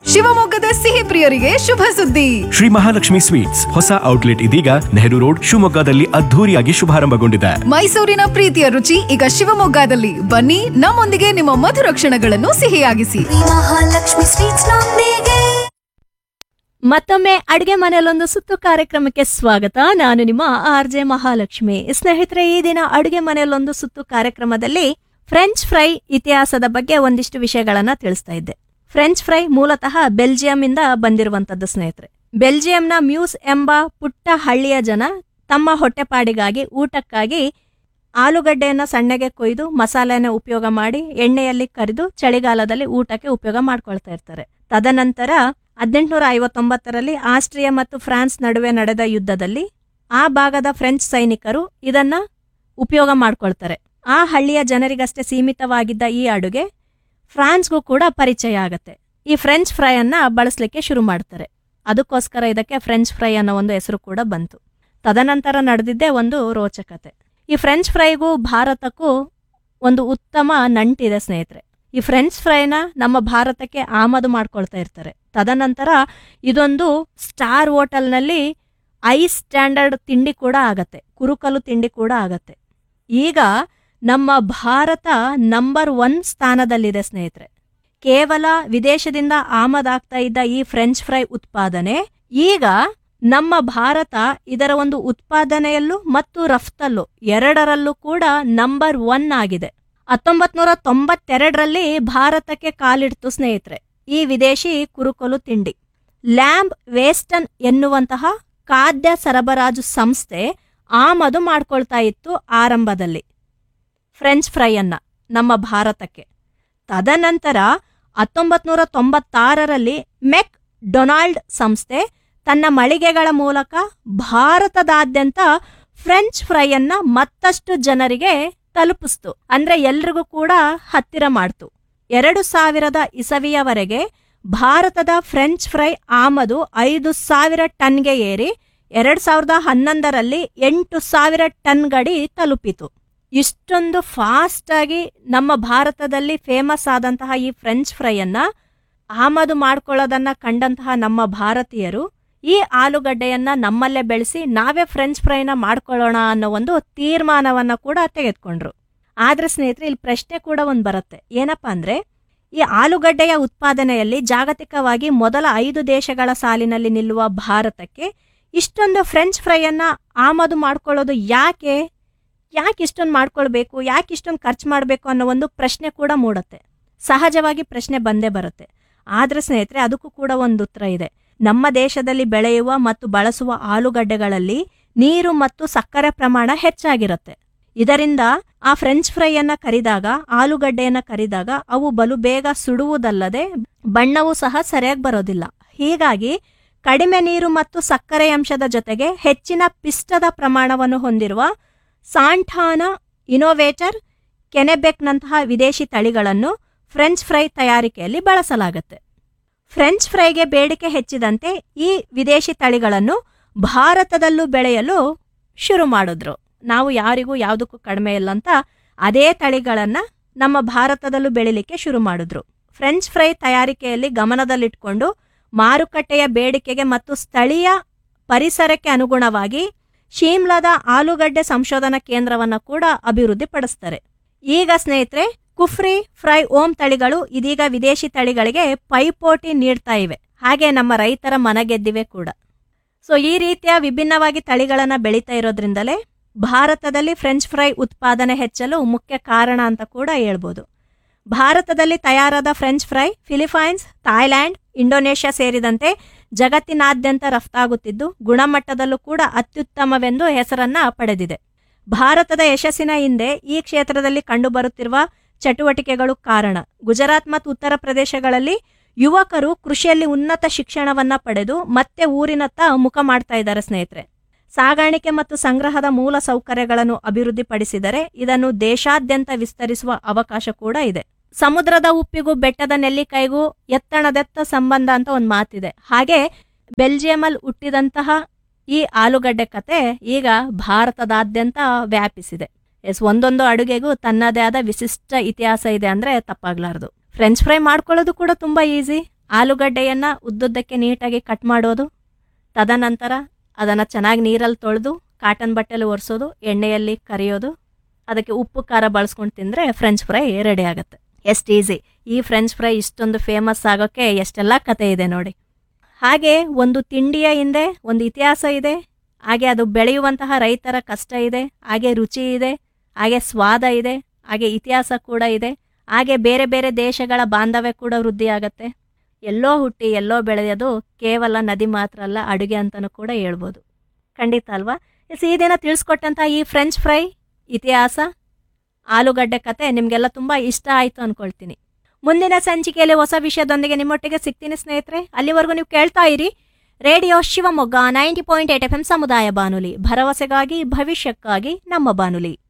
ಶಿವಮೊಗ್ಗದ ಸಿಹಿ ಪ್ರಿಯರಿಗೆ ಶುಭ ಸುದ್ದಿ ಶ್ರೀ ಮಹಾಲಕ್ಷ್ಮಿ ಸ್ವೀಟ್ಸ್ ಹೊಸ ಔಟ್ಲೆಟ್ ಇದೀಗ ನೆಹರು ರೋಡ್ ಶಿವಮೊಗ್ಗದಲ್ಲಿ ಅದ್ಧೂರಿಯಾಗಿ ಶುಭಾರಂಭಗೊಂಡಿದೆ ಮೈಸೂರಿನ ಪ್ರೀತಿಯ ರುಚಿ ಈಗ ಶಿವಮೊಗ್ಗದಲ್ಲಿ ಬನ್ನಿ ನಮ್ಮೊಂದಿಗೆ ನಿಮ್ಮ ಮಧುರ ಕ್ಷಣಗಳನ್ನು ಸಿಹಿಯಾಗಿಸಿ ಮಹಾಲಕ್ಷ್ಮಿ ಸ್ವೀಟ್ಸ್ ನೊಂದಿಗೆ ಮತ್ತೊಮ್ಮೆ ಅಡುಗೆ ಮನೆಯಲ್ಲೊಂದು ಸುತ್ತು ಕಾರ್ಯಕ್ರಮಕ್ಕೆ ಸ್ವಾಗತ ನಾನು ನಿಮ್ಮ ಆರ್ ಜೆ ಮಹಾಲಕ್ಷ್ಮಿ ಸ್ನೇಹಿತರೆ ಈ ದಿನ ಅಡುಗೆ ಮನೆಯಲ್ಲೊಂದು ಸುತ್ತು ಕಾರ್ಯಕ್ರಮದಲ್ಲಿ ಫ್ರೆಂಚ್ ಫ್ರೈ ಇತಿಹಾಸದ ಬಗ್ಗೆ ಒಂದಿಷ್ಟು ವಿಷಯಗಳನ್ನ ತಿಳಿಸ್ತಾ ಇದ್ದೆ ಫ್ರೆಂಚ್ ಫ್ರೈ ಮೂಲತಃ ಬೆಲ್ಜಿಯಂನಿಂದ ಬಂದಿರುವಂತದ್ದು ಸ್ನೇಹಿತರೆ ಬೆಲ್ಜಿಯಂನ ಮ್ಯೂಸ್ ಎಂಬ ಪುಟ್ಟ ಹಳ್ಳಿಯ ಜನ ತಮ್ಮ ಹೊಟ್ಟೆಪಾಡಿಗಾಗಿ ಊಟಕ್ಕಾಗಿ ಆಲೂಗಡ್ಡೆಯನ್ನ ಸಣ್ಣಗೆ ಕೊಯ್ದು ಮಸಾಲೆನ ಉಪಯೋಗ ಮಾಡಿ ಎಣ್ಣೆಯಲ್ಲಿ ಕರಿದು ಚಳಿಗಾಲದಲ್ಲಿ ಊಟಕ್ಕೆ ಉಪಯೋಗ ಮಾಡ್ಕೊಳ್ತಾ ಇರ್ತಾರೆ ತದನಂತರ ಹದಿನೆಂಟುನೂರ ಐವತ್ತೊಂಬತ್ತರಲ್ಲಿ ಆಸ್ಟ್ರಿಯಾ ಮತ್ತು ಫ್ರಾನ್ಸ್ ನಡುವೆ ನಡೆದ ಯುದ್ಧದಲ್ಲಿ ಆ ಭಾಗದ ಫ್ರೆಂಚ್ ಸೈನಿಕರು ಇದನ್ನ ಉಪಯೋಗ ಮಾಡ್ಕೊಳ್ತಾರೆ ಆ ಹಳ್ಳಿಯ ಜನರಿಗಷ್ಟೇ ಸೀಮಿತವಾಗಿದ್ದ ಈ ಅಡುಗೆ ಫ್ರಾನ್ಸ್ಗೂ ಕೂಡ ಪರಿಚಯ ಆಗತ್ತೆ ಈ ಫ್ರೆಂಚ್ ಫ್ರೈ ಅನ್ನ ಬಳಸಲಿಕ್ಕೆ ಶುರು ಮಾಡ್ತಾರೆ ಅದಕ್ಕೋಸ್ಕರ ಇದಕ್ಕೆ ಫ್ರೆಂಚ್ ಫ್ರೈ ಅನ್ನೋ ಒಂದು ಹೆಸರು ಕೂಡ ಬಂತು ತದನಂತರ ನಡೆದಿದ್ದೇ ಒಂದು ರೋಚಕತೆ ಈ ಫ್ರೆಂಚ್ ಫ್ರೈಗೂ ಭಾರತಕ್ಕೂ ಒಂದು ಉತ್ತಮ ನಂಟಿದೆ ಸ್ನೇಹಿತರೆ ಈ ಫ್ರೆಂಚ್ ಫ್ರೈನ ನಮ್ಮ ಭಾರತಕ್ಕೆ ಆಮದು ಮಾಡ್ಕೊಳ್ತಾ ಇರ್ತಾರೆ ತದನಂತರ ಇದೊಂದು ಸ್ಟಾರ್ ಹೋಟೆಲ್ನಲ್ಲಿ ಐ ಸ್ಟ್ಯಾಂಡರ್ಡ್ ತಿಂಡಿ ಕೂಡ ಆಗತ್ತೆ ಕುರುಕಲು ತಿಂಡಿ ಕೂಡ ಆಗತ್ತೆ ಈಗ ನಮ್ಮ ಭಾರತ ನಂಬರ್ ಒನ್ ಸ್ಥಾನದಲ್ಲಿದೆ ಸ್ನೇಹಿತರೆ ಕೇವಲ ವಿದೇಶದಿಂದ ಆಮದಾಗ್ತಾ ಇದ್ದ ಈ ಫ್ರೆಂಚ್ ಫ್ರೈ ಉತ್ಪಾದನೆ ಈಗ ನಮ್ಮ ಭಾರತ ಇದರ ಒಂದು ಉತ್ಪಾದನೆಯಲ್ಲೂ ಮತ್ತು ರಫ್ತಲ್ಲೂ ಎರಡರಲ್ಲೂ ಕೂಡ ನಂಬರ್ ಒನ್ ಆಗಿದೆ ಹತ್ತೊಂಬತ್ ನೂರ ತೊಂಬತ್ತೆರಡರಲ್ಲಿ ಭಾರತಕ್ಕೆ ಕಾಲಿಡ್ತು ಸ್ನೇಹಿತರೆ ಈ ವಿದೇಶಿ ಕುರುಕೊಲು ತಿಂಡಿ ಲ್ಯಾಂಬ್ ವೇಸ್ಟನ್ ಎನ್ನುವಂತಹ ಖಾದ್ಯ ಸರಬರಾಜು ಸಂಸ್ಥೆ ಆಮದು ಮಾಡ್ಕೊಳ್ತಾ ಇತ್ತು ಆರಂಭದಲ್ಲಿ ಫ್ರೆಂಚ್ ಫ್ರೈಯನ್ನ ನಮ್ಮ ಭಾರತಕ್ಕೆ ತದನಂತರ ಹತ್ತೊಂಬತ್ ನೂರ ತೊಂಬತ್ತಾರರಲ್ಲಿ ಮೆಕ್ ಡೊನಾಲ್ಡ್ ಸಂಸ್ಥೆ ತನ್ನ ಮಳಿಗೆಗಳ ಮೂಲಕ ಭಾರತದಾದ್ಯಂತ ಫ್ರೆಂಚ್ ಫ್ರೈಯನ್ನ ಮತ್ತಷ್ಟು ಜನರಿಗೆ ತಲುಪಿಸ್ತು ಅಂದ್ರೆ ಎಲ್ರಿಗೂ ಕೂಡ ಹತ್ತಿರ ಮಾಡ್ತು ಎರಡು ಸಾವಿರದ ಇಸವಿಯವರೆಗೆ ಭಾರತದ ಫ್ರೆಂಚ್ ಫ್ರೈ ಆಮದು ಐದು ಸಾವಿರ ಟನ್ಗೆ ಏರಿ ಎರಡ್ ಸಾವಿರದ ಹನ್ನೊಂದರಲ್ಲಿ ಎಂಟು ಸಾವಿರ ಟನ್ ಗಡಿ ತಲುಪಿತು ಇಷ್ಟೊಂದು ಫಾಸ್ಟ್ ಆಗಿ ನಮ್ಮ ಭಾರತದಲ್ಲಿ ಫೇಮಸ್ ಆದಂತಹ ಈ ಫ್ರೆಂಚ್ ಫ್ರೈಯನ್ನ ಆಮದು ಮಾಡ್ಕೊಳ್ಳೋದನ್ನ ಕಂಡಂತಹ ನಮ್ಮ ಭಾರತೀಯರು ಈ ಆಲೂಗಡ್ಡೆಯನ್ನ ನಮ್ಮಲ್ಲೇ ಬೆಳೆಸಿ ನಾವೇ ಫ್ರೆಂಚ್ ಫ್ರೈನ ಮಾಡ್ಕೊಳ್ಳೋಣ ಅನ್ನೋ ಒಂದು ತೀರ್ಮಾನವನ್ನ ಕೂಡ ತೆಗೆದುಕೊಂಡ್ರು ಆದ್ರೆ ಸ್ನೇಹಿತರೆ ಇಲ್ಲಿ ಪ್ರಶ್ನೆ ಕೂಡ ಒಂದು ಬರುತ್ತೆ ಏನಪ್ಪಾ ಅಂದ್ರೆ ಈ ಆಲೂಗಡ್ಡೆಯ ಉತ್ಪಾದನೆಯಲ್ಲಿ ಜಾಗತಿಕವಾಗಿ ಮೊದಲ ಐದು ದೇಶಗಳ ಸಾಲಿನಲ್ಲಿ ನಿಲ್ಲುವ ಭಾರತಕ್ಕೆ ಇಷ್ಟೊಂದು ಫ್ರೆಂಚ್ ಫ್ರೈಯನ್ನ ಆಮದು ಮಾಡ್ಕೊಳ್ಳೋದು ಯಾಕೆ ಯಾಕೆ ಇಷ್ಟೊಂದು ಮಾಡ್ಕೊಳ್ಬೇಕು ಯಾಕೆ ಇಷ್ಟೊಂದು ಖರ್ಚು ಮಾಡಬೇಕು ಅನ್ನೋ ಒಂದು ಪ್ರಶ್ನೆ ಕೂಡ ಮೂಡುತ್ತೆ ಸಹಜವಾಗಿ ಪ್ರಶ್ನೆ ಬಂದೇ ಬರುತ್ತೆ ಆದ್ರೆ ಸ್ನೇಹಿತರೆ ಅದಕ್ಕೂ ಕೂಡ ಒಂದು ಉತ್ತರ ಇದೆ ನಮ್ಮ ದೇಶದಲ್ಲಿ ಬೆಳೆಯುವ ಮತ್ತು ಬಳಸುವ ಆಲೂಗಡ್ಡೆಗಳಲ್ಲಿ ನೀರು ಮತ್ತು ಸಕ್ಕರೆ ಪ್ರಮಾಣ ಹೆಚ್ಚಾಗಿರುತ್ತೆ ಇದರಿಂದ ಆ ಫ್ರೆಂಚ್ ಫ್ರೈಯನ್ನ ಕರಿದಾಗ ಆಲೂಗಡ್ಡೆಯನ್ನ ಕರಿದಾಗ ಅವು ಬಲು ಬೇಗ ಸುಡುವುದಲ್ಲದೆ ಬಣ್ಣವೂ ಸಹ ಸರಿಯಾಗಿ ಬರೋದಿಲ್ಲ ಹೀಗಾಗಿ ಕಡಿಮೆ ನೀರು ಮತ್ತು ಸಕ್ಕರೆ ಅಂಶದ ಜೊತೆಗೆ ಹೆಚ್ಚಿನ ಪಿಷ್ಟದ ಪ್ರಮಾಣವನ್ನು ಹೊಂದಿರುವ ಸಾಂಠಾನ ಇನೋವೇಟರ್ ಕೆನೆಬೆಕ್ನಂತಹ ವಿದೇಶಿ ತಳಿಗಳನ್ನು ಫ್ರೆಂಚ್ ಫ್ರೈ ತಯಾರಿಕೆಯಲ್ಲಿ ಬಳಸಲಾಗುತ್ತೆ ಫ್ರೆಂಚ್ ಫ್ರೈಗೆ ಬೇಡಿಕೆ ಹೆಚ್ಚಿದಂತೆ ಈ ವಿದೇಶಿ ತಳಿಗಳನ್ನು ಭಾರತದಲ್ಲೂ ಬೆಳೆಯಲು ಶುರು ಮಾಡಿದ್ರು ನಾವು ಯಾರಿಗೂ ಯಾವುದಕ್ಕೂ ಕಡಿಮೆ ಇಲ್ಲ ಅಂತ ಅದೇ ತಳಿಗಳನ್ನ ನಮ್ಮ ಭಾರತದಲ್ಲೂ ಬೆಳಿಲಿಕ್ಕೆ ಶುರು ಮಾಡಿದ್ರು ಫ್ರೆಂಚ್ ಫ್ರೈ ತಯಾರಿಕೆಯಲ್ಲಿ ಗಮನದಲ್ಲಿಟ್ಕೊಂಡು ಮಾರುಕಟ್ಟೆಯ ಬೇಡಿಕೆಗೆ ಮತ್ತು ಸ್ಥಳೀಯ ಪರಿಸರಕ್ಕೆ ಅನುಗುಣವಾಗಿ ಶೀಮ್ಲಾದ ಆಲೂಗಡ್ಡೆ ಸಂಶೋಧನಾ ಕೇಂದ್ರವನ್ನ ಕೂಡ ಅಭಿವೃದ್ಧಿಪಡಿಸ್ತಾರೆ ಈಗ ಸ್ನೇಹಿತರೆ ಕುಫ್ರಿ ಫ್ರೈ ಓಂ ತಳಿಗಳು ಇದೀಗ ವಿದೇಶಿ ತಳಿಗಳಿಗೆ ಪೈಪೋಟಿ ನೀಡ್ತಾ ಇವೆ ಹಾಗೆ ನಮ್ಮ ರೈತರ ಮನಗೆದ್ದಿವೆ ಕೂಡ ಸೊ ಈ ರೀತಿಯ ವಿಭಿನ್ನವಾಗಿ ತಳಿಗಳನ್ನ ಬೆಳೀತಾ ಇರೋದ್ರಿಂದಲೇ ಭಾರತದಲ್ಲಿ ಫ್ರೆಂಚ್ ಫ್ರೈ ಉತ್ಪಾದನೆ ಹೆಚ್ಚಲು ಮುಖ್ಯ ಕಾರಣ ಅಂತ ಕೂಡ ಹೇಳ್ಬೋದು ಭಾರತದಲ್ಲಿ ತಯಾರಾದ French fry Philippines Thailand Indonesia ಸೇರಿದಂತೆ ಜಗತ್ತಿನಾದ್ಯಂತ ರಫ್ತಾಗುತ್ತಿದ್ದು ಗುಣಮಟ್ಟದಲ್ಲೂ ಕೂಡ ಅತ್ಯುತ್ತಮವೆಂದು ಹೆಸರನ್ನ ಪಡೆದಿದೆ ಭಾರತದ ಯಶಸ್ಸಿನ ಹಿಂದೆ ಈ ಕ್ಷೇತ್ರದಲ್ಲಿ ಕಂಡುಬರುತ್ತಿರುವ ಚಟುವಟಿಕೆಗಳು ಕಾರಣ ಗುಜರಾತ್ ಮತ್ತು ಉತ್ತರ ಪ್ರದೇಶಗಳಲ್ಲಿ ಯುವಕರು ಕೃಷಿಯಲ್ಲಿ ಉನ್ನತ ಶಿಕ್ಷಣವನ್ನ ಪಡೆದು ಮತ್ತೆ ಊರಿನತ್ತ ಮುಖ ಮಾಡ್ತಾ ಇದ್ದಾರೆ ಸ್ನೇಹಿತರೆ ಸಾಗಾಣಿಕೆ ಮತ್ತು ಸಂಗ್ರಹದ ಮೂಲ ಸೌಕರ್ಯಗಳನ್ನು ಅಭಿವೃದ್ಧಿಪಡಿಸಿದರೆ ಇದನ್ನು ದೇಶಾದ್ಯಂತ ವಿಸ್ತರಿಸುವ ಅವಕಾಶ ಕೂಡ ಇದೆ ಸಮುದ್ರದ ಉಪ್ಪಿಗೂ ಬೆಟ್ಟದ ನೆಲ್ಲಿಕಾಯಿಗೂ ಎತ್ತಣದೆತ್ತ ಸಂಬಂಧ ಅಂತ ಒಂದು ಮಾತಿದೆ ಹಾಗೆ ಬೆಲ್ಜಿಯಮಲ್ಲಿ ಹುಟ್ಟಿದಂತಹ ಈ ಆಲೂಗಡ್ಡೆ ಕತೆ ಈಗ ಭಾರತದಾದ್ಯಂತ ವ್ಯಾಪಿಸಿದೆ ಎಸ್ ಒಂದೊಂದು ಅಡುಗೆಗೂ ತನ್ನದೇ ಆದ ವಿಶಿಷ್ಟ ಇತಿಹಾಸ ಇದೆ ಅಂದ್ರೆ ತಪ್ಪಾಗ್ಲಾರ್ದು ಫ್ರೆಂಚ್ ಫ್ರೈ ಮಾಡ್ಕೊಳ್ಳೋದು ಕೂಡ ತುಂಬಾ ಈಸಿ ಆಲೂಗಡ್ಡೆಯನ್ನು ಉದ್ದುದ್ದಕ್ಕೆ ನೀಟಾಗಿ ಕಟ್ ಮಾಡೋದು ತದನಂತರ ಅದನ್ನು ಚೆನ್ನಾಗಿ ನೀರಲ್ಲಿ ತೊಳೆದು ಕಾಟನ್ ಬಟ್ಟೆಲಿ ಒರೆಸೋದು ಎಣ್ಣೆಯಲ್ಲಿ ಕರಿಯೋದು ಅದಕ್ಕೆ ಉಪ್ಪು ಖಾರ ಬಳಸ್ಕೊಂಡು ತಿಂದರೆ ಫ್ರೆಂಚ್ ಫ್ರೈ ರೆಡಿ ಆಗುತ್ತೆ ಎಷ್ಟು ಈಸಿ ಈ ಫ್ರೆಂಚ್ ಫ್ರೈ ಇಷ್ಟೊಂದು ಫೇಮಸ್ ಆಗೋಕ್ಕೆ ಎಷ್ಟೆಲ್ಲ ಕತೆ ಇದೆ ನೋಡಿ ಹಾಗೆ ಒಂದು ತಿಂಡಿಯ ಹಿಂದೆ ಒಂದು ಇತಿಹಾಸ ಇದೆ ಹಾಗೆ ಅದು ಬೆಳೆಯುವಂತಹ ರೈತರ ಕಷ್ಟ ಇದೆ ಹಾಗೆ ರುಚಿ ಇದೆ ಹಾಗೆ ಸ್ವಾದ ಇದೆ ಹಾಗೆ ಇತಿಹಾಸ ಕೂಡ ಇದೆ ಹಾಗೆ ಬೇರೆ ಬೇರೆ ದೇಶಗಳ ಬಾಂಧವ್ಯ ಕೂಡ ವೃದ್ಧಿ ಆಗತ್ತೆ ಎಲ್ಲೋ ಹುಟ್ಟಿ ಎಲ್ಲೋ ಬೆಳೆಯೋದು ಕೇವಲ ನದಿ ಮಾತ್ರ ಅಲ್ಲ ಅಡುಗೆ ಅಂತಲೂ ಕೂಡ ಹೇಳ್ಬೋದು ಖಂಡಿತ ಅಲ್ವಾ ಎಸ್ ಈ ದಿನ ತಿಳಿಸ್ಕೊಟ್ಟಂಥ ಈ ಫ್ರೆಂಚ್ ಫ್ರೈ ಇತಿಹಾಸ ಆಲೂಗಡ್ಡೆ ಕತೆ ನಿಮಗೆಲ್ಲ ತುಂಬ ಇಷ್ಟ ಆಯಿತು ಅಂದ್ಕೊಳ್ತೀನಿ ಮುಂದಿನ ಸಂಚಿಕೆಯಲ್ಲಿ ಹೊಸ ವಿಷಯದೊಂದಿಗೆ ನಿಮ್ಮೊಟ್ಟಿಗೆ ಸಿಗ್ತೀನಿ ಸ್ನೇಹಿತರೆ ಅಲ್ಲಿವರೆಗೂ ನೀವು ಕೇಳ್ತಾ ಇರಿ radio Shivamogga ninety point eight F M ಸಮುದಾಯ ಬಾನುಲಿ ಭರವಸೆಗಾಗಿ ಭವಿಷ್ಯಕ್ಕಾಗಿ ನಮ್ಮ ಬಾನುಲಿ